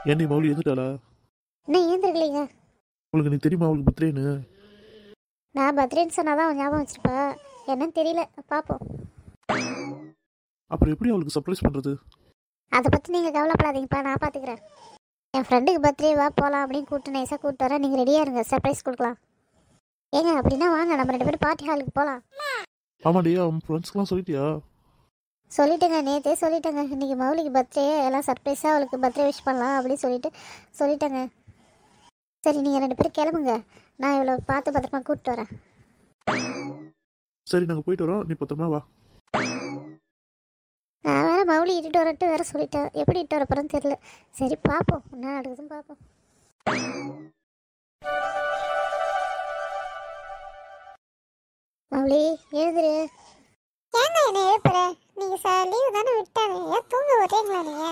என்னை மௌலி எதுட்டாளா இன்னும் ஏந்திருக்கலைங்க உங்களுக்கு நீ தெரியுமா அவளுக்கு பர்த்டேன்னு நான் பர்த்டேன்னு சொன்னாதான் அவன் ஞாபகம் வச்சிருப்பா என்னன்னு தெரியல பார்ப்போம் அப்புறம் எப்படி அவளுக்கு சர்ப்ரைஸ் பண்ணுறது அதை பற்றி நீங்கள் கவலைப்படாதீங்கப்பா நான் பார்த்துக்கிறேன் என் ஃப்ரெண்டுக்கு பர்த்டே வா போகலாம் அப்படின்னு கூப்பிட்டு நைஸாக கூப்பிட்டு வரேன் நீங்கள் ரெடியாக இருங்க சர்ப்ரைஸ் கொடுக்கலாம் ஏங்க அப்படின்னா வாங்க நம்ம ரெண்டு பேரும் பார்ட்டி ஹாலுக்கு போகலாம் ஆமாடி அவன் ஃப்ரெண்ட்ஸ்க்கெலாம் சொல்லிட்டியா சொல்லிட்டேங்க நேற்றே சொல்லிட்டேங்க இன்னைக்கு மௌலிக்கு பர்த்டே எல்லாம் சர்ப்ரைஸாக அவளுக்கு பர்த்டே விஷ் பண்ணலாம் அப்படின்னு சொல்லிட்டு சொல்லிட்டேங்க சரி நீங்கள் ரெண்டு பேரும் கிளம்புங்க நான் இவ்வளோ பார்த்து பத்திரமா கூப்பிட்டு வரேன் சரி நாங்கள் போயிட்டு வரோம் நீ பத்திரமா வா நான் வேற மௌலி இட்டுட்டு வரட்டு வேற சொல்லிட்டேன் எப்படி இட்டு வர போகிறேன்னு தெரியல சரி பார்ப்போம் என்ன நடக்குதுன்னு பார்ப்போம் மௌலி எழுதுரு ஏங்க என்ன எழுப்புற நீங்க சார் லீவு தானே விட்டாங்க ஏன் தூங்க விடுறீங்களா நீங்க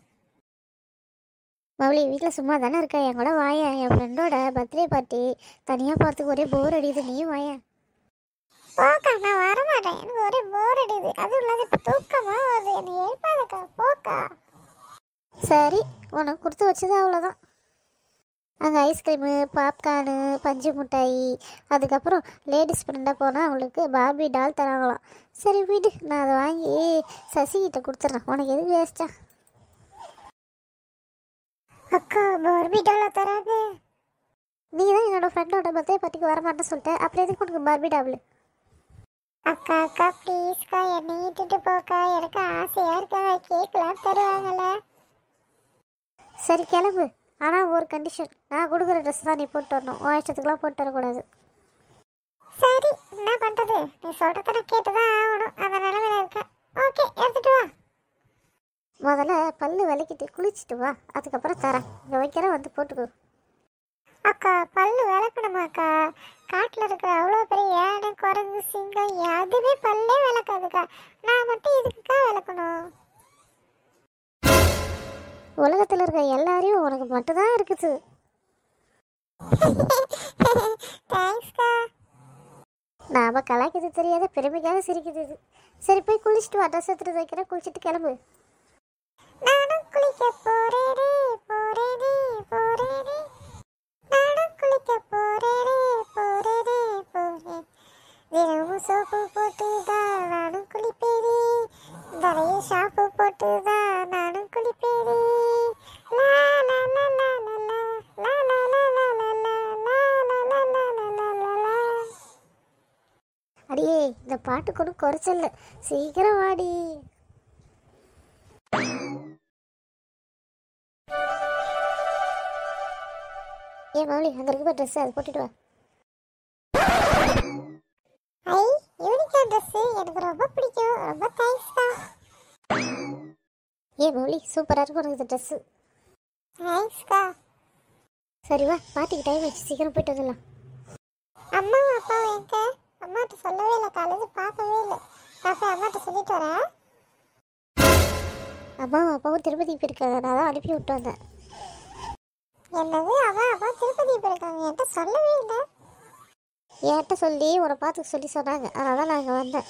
மௌலி வீட்டில் சும்மா தானே இருக்க என் கூட வாயேன் என் ஃப்ரெண்டோட பர்த்டே பார்ட்டி தனியாக பார்த்துக்கு ஒரே போர் அடிக்குது நீயும் வாயேன் போக்கா நான் வர மாட்டேன் எனக்கு ஒரே போர் அடிக்குது அதுவும் இல்லாத இப்ப தூக்கமா வருது என்னை எழுப்பாதக்கா போக்கா சரி உனக்கு கொடுத்து வச்சது அவ்வளோதான் அங்கே ஐஸ்கிரீமு பாப்கார்னு பஞ்சு மிட்டாய் அதுக்கப்புறம் லேடிஸ் ஃப்ரெண்டாக போனால் அவங்களுக்கு பார்பி டால் தராங்களாம் சரி வீடு நான் அதை வாங்கி சசிகிட்ட கொடுத்துட்றேன் உனக்கு எதுக்கு வேஸ்ட்டா அக்கா பார்பி டால தராது நீ தான் என்னோட ஃப்ரெண்டோட பர்த்டே பார்ட்டிக்கு வர மாட்டேன்னு சொல்லிட்டேன் அப்புறம் எதுக்கு உனக்கு பார்பி டாபிள் அக்கா அக்கா ப்ளீஸ்க்கா என்னை இட்டுட்டு போக்கா எனக்கு ஆசையா இருக்கா கேக்லாம் தருவாங்கல்ல சரி கிளம்பு ஆனால் ஒரு கண்டிஷன் நான் கொடுக்குற ட்ரெஸ் தான் நீ போட்டு வரணும் உன் இஷ்டத்துக்குலாம் போட்டு வரக்கூடாது சரி என்ன பண்றது நீ சொல்றத நான் கேட்டுதான் ஆகணும் அந்த நிலைமையில இருக்கேன் ஓகே எடுத்துட்டு வா முதல்ல பல்லு விளக்கிட்டு குளிச்சுட்டு வா அதுக்கப்புறம் தரேன் இங்கே வைக்கிறேன் வந்து போட்டுக்கோ அக்கா பல்லு விளக்கணுமாக்கா காட்டுல இருக்கிற அவ்வளோ பெரிய யானை குரங்கு சிங்கம் எதுவுமே பல்லே விளக்காதுக்கா நான் மட்டும் இதுக்குக்கா விளக்கணும் உலகத்தில் இருக்க எல்லாரையும் உனக்கு மட்டும்தான் இருக்குது தேங்க்ஸ்க்கா நாம கலாய்க்கிறது தெரியாத பெருமைக்காக சிரிக்குது இது சரி போய் குளிச்சுட்டு வா ட்ரெஸ் எடுத்துட்டு வைக்கிறேன் குளிச்சுட்டு கிளம்பு நானும் குளிக்க போறேனே போறேனே போறேனே நானும் குளிக்க போறேனே போறேனே போறேன் தினமும் சோப்பு போட்டு தான் நானும் குளிப்பேனே நிறைய ஷாம்பு போட்டு தான் நானும் குளிப்பேனே லா லா லா லா லா லா லா லா லா லா லா லா லா லா லா லா லா லா லா அடியே இந்த பாட்டு கூட குறைச்சல சீக்கிரம் வாடி ஏன் மௌலி அங்கே இருக்க ட்ரெஸ் அது போட்டுட்டு வா ஐ யூனிகார்ன் ட்ரெஸ் எனக்கு ரொம்ப பிடிக்கும் ரொம்ப தேங்க்ஸ்க்கா ஏன் மௌலி சூப்பராக இருக்கும் உனக்கு இந்த ட்ரெஸ்ஸு தேங்க்ஸ்க்கா சரி வா பாட்டிக்கு டைம் ஆச்சு சீக்கிரம் போயிட்டு வந்துடலாம் அம்மா அப்பா எங்க அம்மாட்ட சொல்லவே இல்லை காலேஜ் பார்க்கவே இல்லை நான் போய் அம்மாட்ட சொல்லிட்டு வரேன் அம்மாவும் அப்பாவும் திருப்பதி போயிருக்காங்க நான் தான் அனுப்பி விட்டு வந்தேன் என்னது அம்மா அப்பா திருப்பதி போயிருக்காங்க என்கிட்ட சொல்லவே இல்லை என்கிட்ட சொல்லி உன்னை பார்த்து சொல்லி சொன்னாங்க அதனால தான் நான் இங்கே வந்தேன்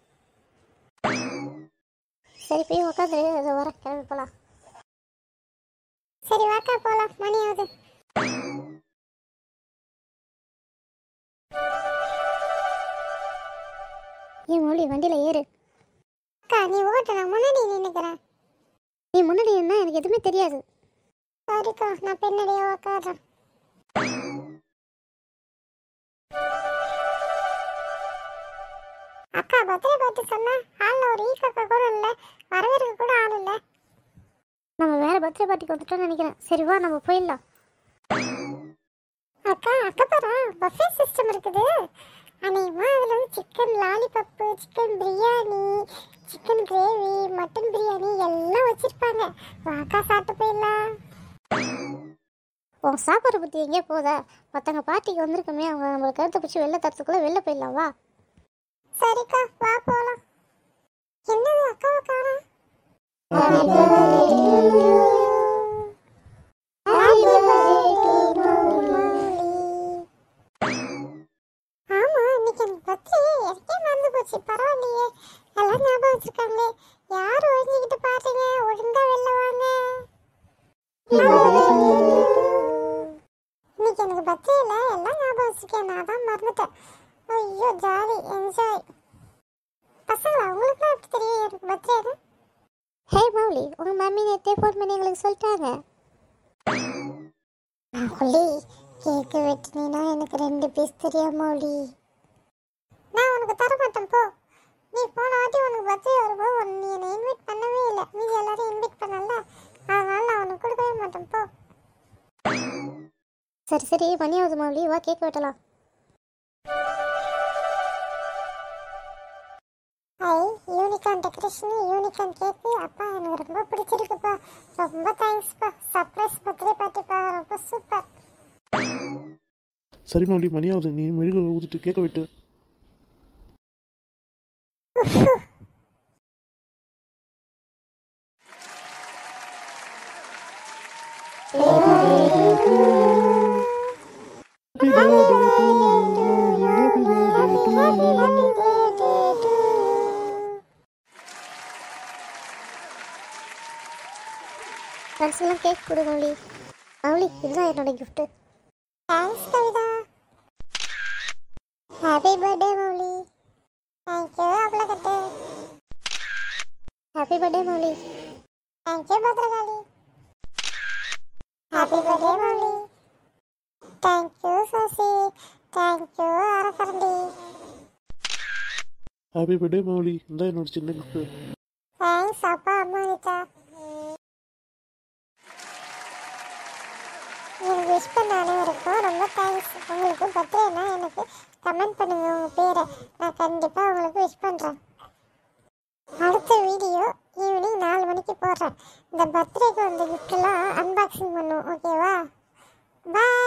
சரி போய் உட்காந்து அதை வர கிளம்பி போகலாம் சரி வாக்கா போலாம் மணி ஆகுது ஏன் மொழி வண்டியில் ஏறு அக்கா நீ ஓட்டு நான் முன்னாடி நின்னுக்கிறேன் நீ முன்னாடி என்ன எனக்கு எதுவுமே தெரியாது சரிக்கா நான் பின்னாடியே உக்காடுறேன் அக்கா பர்த்டே பார்த்து சொன்னா ஹாலில் ஒரு ஈக்காக்கா கூட இல்லை வரவேற்க கூட ஆள் இல்லை நம்ம வேற பர்த்டே பார்ட்டிக்கு வந்துட்டோம்னு நினைக்கிறேன் சரி வா நம்ம போயிடலாம் அக்கா அக்கா பாரா பஃபே சிஸ்டம் இருக்குது அநேகமா அதில் வந்து chicken lollipop chicken biryani chicken gravy mutton biryani எல்லாம் வச்சிருப்பாங்க வாக்கா சாப்பிட்டு போயிடலாம் உன் சாப்பாடு பற்றி எங்கேயோ போதா மற்றவங்க பார்ட்டிக்கு வந்திருக்கோமே அவங்க நம்ம கருத்தை பிடிச்சி வெளில தரத்துக்குள்ளே வெளில போயிடலாம் வா சரிக்கா வா போலாம் என்னது அக்காவை காணோம் ஆமா இன்னைக்கு எனக்கு பர்த்டே எனக்கே மறந்து போச்சு பரவாயில்லையே எல்லாம் ஞாபகம் வச்சிருக்காங்களே யார் ஒழிஞ்சுக்கிட்டு பாத்தீங்க ஒழுங்கா வெளில வாங்க வச்சிருக்கேன் நான் தான் மறந்துட்டேன் ஐயோ ஜாலி என்ஜாய் பசங்களா உங்களுக்குலாம் எப்படி தெரியும் எனக்கு பர்த்டேன்னு ஹே மௌலி உங்கள் மம்மி நேற்றே ஃபோன் பண்ணி எங்களுக்கு சொல்லிட்டாங்க மௌலி கேக்கு வெட்டினா எனக்கு ரெண்டு பீஸ் தெரியும் மௌலி நான் உனக்கு தர மாட்டேன் போ நீ போன வாட்டி உனக்கு பர்த்டே வரும்போது உன்னை நீ என்னை இன்வைட் பண்ணவே இல்லை மீதி எல்லாரையும் இன்வைட் பண்ணல அதனால நான் உனக்கு கொடுக்கவே மாட்டேன் போ சரி சரி மணி ஆகுது மௌலி வா கேக் வெட்டலாம் ஐ யூனிகார்ன் டெக்கரேஷன் யூனிகார்ன் கேக்கு அப்பா எனக்கு ரொம்ப பிடிச்சிருக்குப்பா ரொம்ப தேங்க்ஸ்ப்பா சர்ப்ரைஸ் பர்த்டே பார்ட்டிப்பா ரொம்ப சூப்பர் சரி மௌலி மணி ஆகுது நீ மெழுகு ஊற்றிட்டு கேட்க விட்டு ஃப்ரெண்ட்ஸ்லாம் கேக் கொடு மௌலி மௌலி இதுதான் என்னோட gift thanks Kavitha happy birthday Mouli thank you அவ்வளோக்கட்டு happy birthday Mouli thank you Bhadrakali happy birthday Mouli thank you Sasi thank you அரக்கரண்டி ஹாப்பி பர்த்டே மௌலி இந்த என்னோட சின்ன கிஃப்ட்டு தேங்க்ஸ் அப்பா அம்மா கிட்ட எனக்கு விஷ் பண்ண அனைவருக்கும் ரொம்ப தேங்க்ஸ் உங்களுக்கு பர்த்டேனா எனக்கு கமெண்ட் பண்ணுங்க உங்கள் பேரை நான் கண்டிப்பாக உங்களுக்கு விஷ் பண்ணுறேன் அடுத்த வீடியோ ஈவினிங் நாலு மணிக்கு போடுறேன் இந்த பர்த்டேக்கு வந்த கிஃப்ட்லாம் அன்பாக்சிங் பண்ணுவோம் ஓகேவா பாய்